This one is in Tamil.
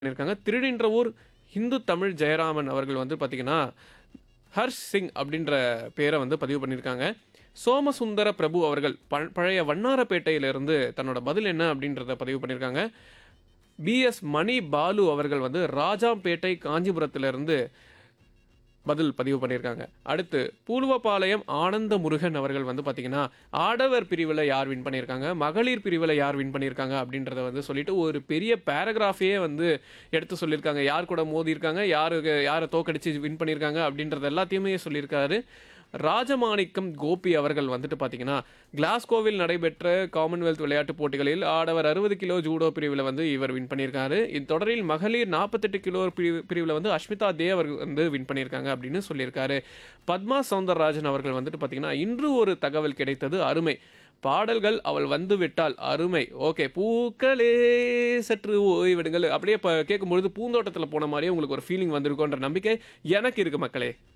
பண்ணியிருக்காங்க திருநின்ற ஊர் ஹிந்து தமிழ் ஜெயராமன் அவர்கள் வந்து பார்த்தீங்கன்னா ஹர்ஷ் சிங் அப்படின்ற பேரை வந்து பதிவு பண்ணியிருக்காங்க சோமசுந்தர பிரபு அவர்கள் ப பழைய வண்ணாரப்பேட்டையிலிருந்து தன்னோட பதில் என்ன அப்படின்றத பதிவு பண்ணியிருக்காங்க பிஎஸ் மணி பாலு அவர்கள் வந்து ராஜாம்பேட்டை காஞ்சிபுரத்திலிருந்து பதில் பதிவு பண்ணியிருக்காங்க அடுத்து பூலுவபாளையம் ஆனந்த முருகன் அவர்கள் வந்து பார்த்தீங்கன்னா ஆடவர் பிரிவில் யார் வின் பண்ணியிருக்காங்க மகளிர் பிரிவில் யார் வின் பண்ணியிருக்காங்க அப்படின்றத வந்து சொல்லிட்டு ஒரு பெரிய பேராகிராஃபையே வந்து எடுத்து சொல்லியிருக்காங்க யார் கூட மோதி இருக்காங்க யாருக்கு யாரை தோக்கடிச்சு வின் பண்ணியிருக்காங்க அப்படின்றது எல்லாத்தையுமே சொல்லியிருக்காரு ராஜமாணிக்கம் கோபி அவர்கள் வந்துட்டு பார்த்தீங்கன்னா கிளாஸ்கோவில் நடைபெற்ற காமன்வெல்த் விளையாட்டுப் போட்டிகளில் ஆடவர் அறுபது கிலோ ஜூடோ பிரிவில் வந்து இவர் வின் பண்ணியிருக்காரு இத்தொடரில் மகளிர் நாற்பத்தெட்டு கிலோ பிரிவு பிரிவில் வந்து அஷ்மிதா தே அவர்கள் வந்து வின் பண்ணியிருக்காங்க அப்படின்னு சொல்லியிருக்காரு பத்மா சவுந்தரராஜன் அவர்கள் வந்துட்டு பார்த்தீங்கன்னா இன்று ஒரு தகவல் கிடைத்தது அருமை பாடல்கள் அவள் வந்து விட்டால் அருமை ஓகே பூக்களே சற்று ஓய்விடுங்கள் அப்படியே இப்போ கேட்கும்பொழுது பூந்தோட்டத்தில் போன மாதிரியே உங்களுக்கு ஒரு ஃபீலிங் வந்திருக்குன்ற நம்பிக்கை எனக்கு இருக்கு மக்களே